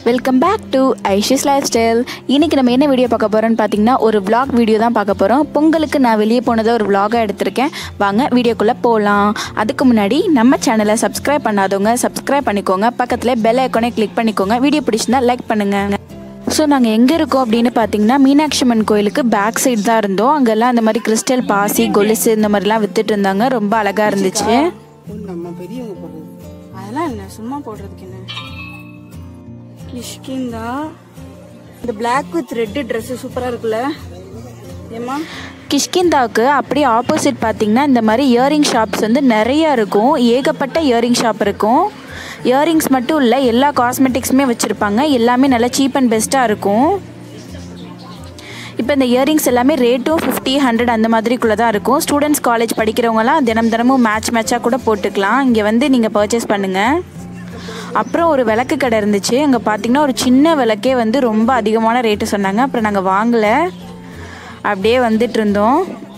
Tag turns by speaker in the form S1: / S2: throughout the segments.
S1: welcome back to ஐஷிஸ் lifestyle இன்றைக்கி நம்ம என்ன வீடியோ பார்க்க போகிறோம்னு பார்த்தீங்கன்னா ஒரு vlog வீடியோ தான் பார்க்க போகிறோம் பொங்கலுக்கு நான் வெளியே போனதை ஒரு vlog-ஆ எடுத்திருக்கேன் வாங்க வீடியோக்குள்ளே போகலாம் அதுக்கு முன்னாடி நம்ம சேனலை சப்ஸ்கிரைப் பண்ணாதவங்க சப்ஸ்கிரைப் பண்ணிக்கோங்க பக்கத்தில் பெல் ஐக்கானே கிளிக் பண்ணிக்கோங்க வீடியோ பிடிச்சிருந்தா லைக் பண்ணுங்கள் ஸோ நாங்கள் எங்கே இருக்கோம் அப்படின்னு பார்த்தீங்கன்னா மீனாட்சி அம்மன் கோயிலுக்கு பேக் சைடு தான் இருந்தோம் அங்கெல்லாம் இந்த மாதிரி கிறிஸ்டல் பாசி கொலுசு இந்த மாதிரிலாம் வித்துட்டு இருந்தாங்க ரொம்ப அழகாக இருந்துச்சு
S2: நம்ம பெரியவங்க போடுறது அதெல்லாம் என்ன சும்மா போடுறதுக்கு என்ன கிஷ்கிந்தா இந்த Black வித் ரெட் Dress சூப்பரா இருக்குல்ல ஏமா
S1: கிஷ்கிந்தாவுக்கு அப்படியே ஆப்போசிட் பார்த்தீங்கன்னா இந்த மாதிரி இயரிங் ஷாப்ஸ் வந்து நிறைய இருக்கும் ஏகப்பட்ட இயரிங் ஷாப் இருக்கும் இயரிங்ஸ் மட்டும் இல்லை எல்லா காஸ்மெட்டிக்ஸுமே வச்சுருப்பாங்க எல்லாமே நல்லா சீப் அண்ட் பெஸ்ட்டாக இருக்கும் இப்போ இந்த இயரிங்ஸ் எல்லாமே ரேட்டும் ஃபிஃப்டி ஹண்ட்ரட் அந்த மாதிரிக்குள்ளே தான் இருக்கும் ஸ்டூடெண்ட்ஸ் காலேஜ் படிக்கிறவங்கலாம் தினம் தினமும் மேட்ச் மேட்சாக கூட போட்டுக்கலாம் இங்கே வந்து நீங்கள் பர்ச்சேஸ் பண்ணுங்கள் அப்புறம் ஒரு விளக்கு கடை இருந்துச்சு அங்கே பார்த்தீங்கன்னா ஒரு சின்ன விளக்கே வந்து ரொம்ப அதிகமான ரேட்டு சொன்னாங்க அப்புறம் நாங்கள் வாங்கலை அப்படியே வந்துட்டு இருந்தோம்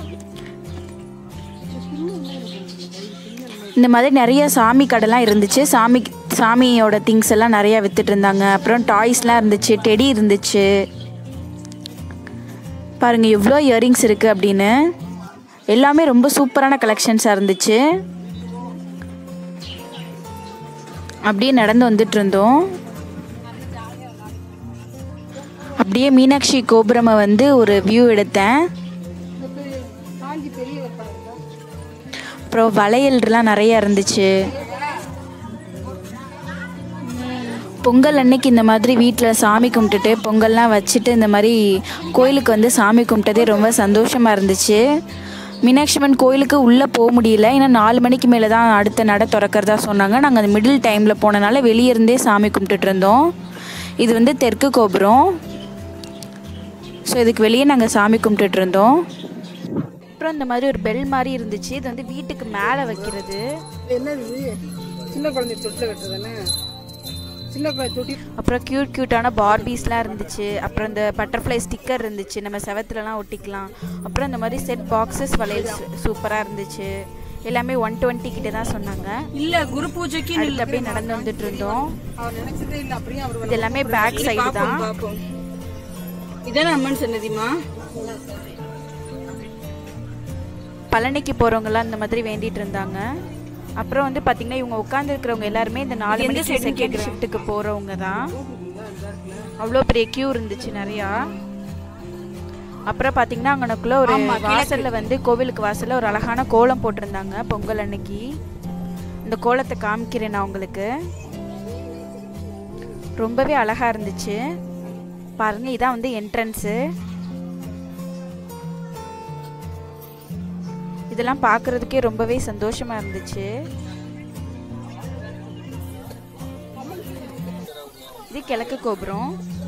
S1: இந்த மாதிரி நிறைய சாமி கடைலாம் இருந்துச்சு சாமி சாமியோட திங்ஸ் எல்லாம் நிறையா வித்துட்டு இருந்தாங்க அப்புறம் டாய்ஸ்லாம் இருந்துச்சு டெடி இருந்துச்சு பாருங்க எவ்வளோ இயரிங்ஸ் இருக்குது அப்படின்னு எல்லாமே ரொம்ப சூப்பரான கலெக்ஷன்ஸாக இருந்துச்சு அப்படியே நடந்து வந்துட்டு இருந்தோம் அப்படியே மீனாட்சி கோபுரமை வந்து ஒரு வியூ எடுத்தேன் அப்புறம் வளையல்லாம் நிறைய இருந்துச்சு பொங்கல் அன்னைக்கு இந்த மாதிரி வீட்டில் சாமி கும்பிட்டுட்டு பொங்கல்லாம் வச்சுட்டு இந்த மாதிரி கோயிலுக்கு வந்து சாமி கும்பிட்டதே ரொம்ப சந்தோஷமாக இருந்துச்சு மீனாட்சி அம்மன் கோயிலுக்கு உள்ளே போக முடியல ஏன்னா நாலு மணிக்கு மேலே தான் அடுத்த நட திறக்கிறதா சொன்னாங்க நாங்கள் அந்த மிடில் டைமில் போனனால வெளியே இருந்தே சாமி கும்பிட்டுட்டு இருந்தோம் இது வந்து தெற்கு கோபுரம் ஸோ இதுக்கு வெளியே நாங்கள் சாமி கும்பிட்டுட்டு இருந்தோம் அப்புறம் இந்த மாதிரி ஒரு பெல் மாதிரி இருந்துச்சு இது வந்து வீட்டுக்கு மேலே வைக்கிறது
S2: என்னது சின்ன குழந்தை தொட்டில் கட்டுறதானே சின்ன குழந்தை தொட்டி
S1: அப்புறம் க்யூட் க்யூட்டான பார்பிஸ்லாம் இருந்துச்சு அப்புறம் இந்த பட்டர்ஃப்ளை ஸ்டிக்கர் இருந்துச்சு நம்ம செவத்துலலாம் ஒட்டிக்கலாம் அப்புறம் இந்த மாதிரி செட் பாக்ஸஸ் வளையல்ஸ் சூப்பராக இருந்துச்சு எல்லாமே ஒன் டுவெண்ட்டி கிட்ட தான் சொன்னாங்க
S2: இல்ல குரு பூஜைக்கு
S1: அடுத்து அப்படியே நடந்து வந்துட்டு இருந்தோம்
S2: அவர் நினைச்சதே இல்ல அப்படியே அவர்
S1: இது எல்லாமே பேக் சைடு தான்
S2: பாப்போம் இதானே அம்மன் சன்னதிமா
S1: பழனிக்கு போகிறவங்கலாம் இந்த மாதிரி வேண்டிட்டு இருந்தாங்க அப்புறம் வந்து பார்த்தீங்கன்னா இவங்க உட்காந்துருக்கிறவங்க எல்லாருமே இந்த நாலு மணிக்கு செகண்ட் ஷிஃப்ட்டுக்கு போகிறவங்க தான் அவ்வளோ பெரிய க்யூ இருந்துச்சு நிறையா அப்புறம் பார்த்தீங்கன்னா அங்கனக்குள்ள ஒரு வாசலில் வந்து கோவிலுக்கு வாசலில் ஒரு அழகான கோலம் போட்டிருந்தாங்க பொங்கல் அன்னைக்கு இந்த கோலத்தை காமிக்கிறேன் நான் உங்களுக்கு ரொம்பவே அழகா இருந்துச்சு பாருங்க இதான் வந்து என்ட்ரன்ஸு இதெல்லாம் பார்க்கறதுக்கே ரொம்பவே சந்தோஷமா இருந்துச்சு இது கிழக்கு கோபுரம்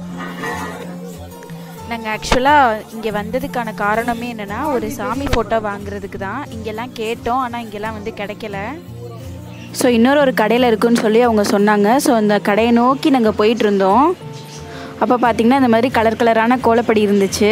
S1: நாங்கள் ஆக்சுவலாக இங்கே வந்ததுக்கான காரணமே என்னென்னா ஒரு சாமி ஃபோட்டோ வாங்குறதுக்கு தான் இங்கெல்லாம் கேட்டோம் ஆனால் இங்கெல்லாம் வந்து கிடைக்கல ஸோ இன்னொரு ஒரு கடையில் இருக்குன்னு சொல்லி அவங்க சொன்னாங்க ஸோ அந்த கடையை நோக்கி நாங்கள் போயிட்டு இருந்தோம் அப்போ பார்த்திங்கன்னா இந்த மாதிரி கலர் கலரான கோலப்படி இருந்துச்சு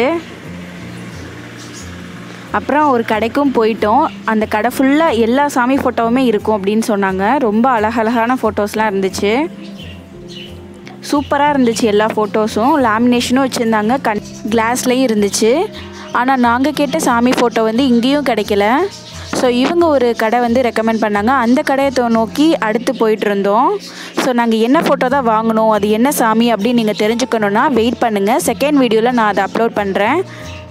S1: அப்புறம் ஒரு கடைக்கும் போயிட்டோம் அந்த கடை ஃபுல்லாக எல்லா சாமி ஃபோட்டோவுமே இருக்கும் அப்படின்னு சொன்னாங்க ரொம்ப அழகழகான ஃபோட்டோஸ்லாம் இருந்துச்சு சூப்பராக இருந்துச்சு எல்லா ஃபோட்டோஸும் லேமினேஷனும் வச்சுருந்தாங்க கண் கிளாஸ்லேயும் இருந்துச்சு ஆனால் நாங்கள் கேட்ட சாமி ஃபோட்டோ வந்து இங்கேயும் கிடைக்கல ஸோ இவங்க ஒரு கடை வந்து ரெக்கமெண்ட் பண்ணாங்க அந்த கடையை தோ- நோக்கி அடுத்து போயிட்டு இருந்தோம் ஸோ நாங்கள் என்ன ஃபோட்டோ தான் வாங்கணும் அது என்ன சாமி அப்படின்னு நீங்கள் தெரிஞ்சுக்கணுன்னா வெயிட் பண்ணுங்கள் செகண்ட் வீடியோவில் நான் அதை அப்லோட் பண்ணுறேன்